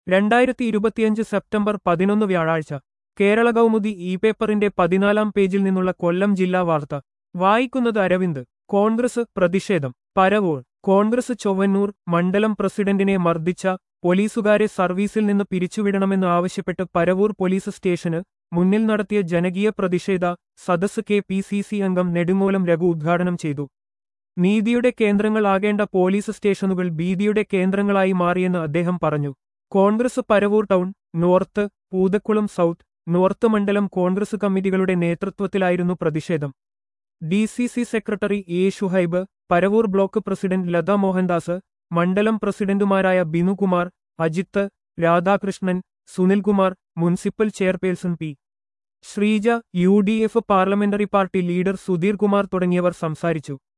രണ്ടായിരത്തി ഇരുപത്തിയഞ്ച് സെപ്റ്റംബർ പതിനൊന്ന് വ്യാഴാഴ്ച കേരള കൗമുദി ഇ പേപ്പറിന്റെ പതിനാലാം പേജിൽ നിന്നുള്ള കൊല്ലം ജില്ലാ വാർത്ത വായിക്കുന്നത് അരവിന്ദ് കോൺഗ്രസ് പ്രതിഷേധം പരവൂർ കോൺഗ്രസ് ചൊവ്വന്നൂർ മണ്ഡലം പ്രസിഡന്റിനെ മർദ്ദിച്ച പോലീസുകാരെ സർവീസിൽ നിന്ന് പിരിച്ചുവിടണമെന്ന് ആവശ്യപ്പെട്ട് പരവൂർ പോലീസ് സ്റ്റേഷന് മുന്നിൽ നടത്തിയ ജനകീയ പ്രതിഷേധ സദസ് കെ പി സി സി അംഗം നെടുങ്ങോലം രഘു ഉദ്ഘാടനം ചെയ്തു നീതിയുടെ കേന്ദ്രങ്ങളാകേണ്ട പോലീസ് സ്റ്റേഷനുകൾ ഭീതിയുടെ കേന്ദ്രങ്ങളായി മാറിയെന്ന് അദ്ദേഹം പറഞ്ഞു Congress Paravur town north Poothakkulam south north മണ്ഡലം കോൺഗ്രസ് കമ്മിറ്റികളുടെ നേതൃത്വത്തിലായിരുന്നു പ്രതിഷേധം D C C secretary A Shuhaib Paravur block president Latha Mohandas മണ്ഡലം പ്രസിഡന്റുമാരായ Binukumar Ajith Radhakrishnan Sunilkumar municipal chairperson P Sreeja U D F parliamentary party leader Sudheer Kumar തുടങ്ങിയവർ സംസാരിച്ചു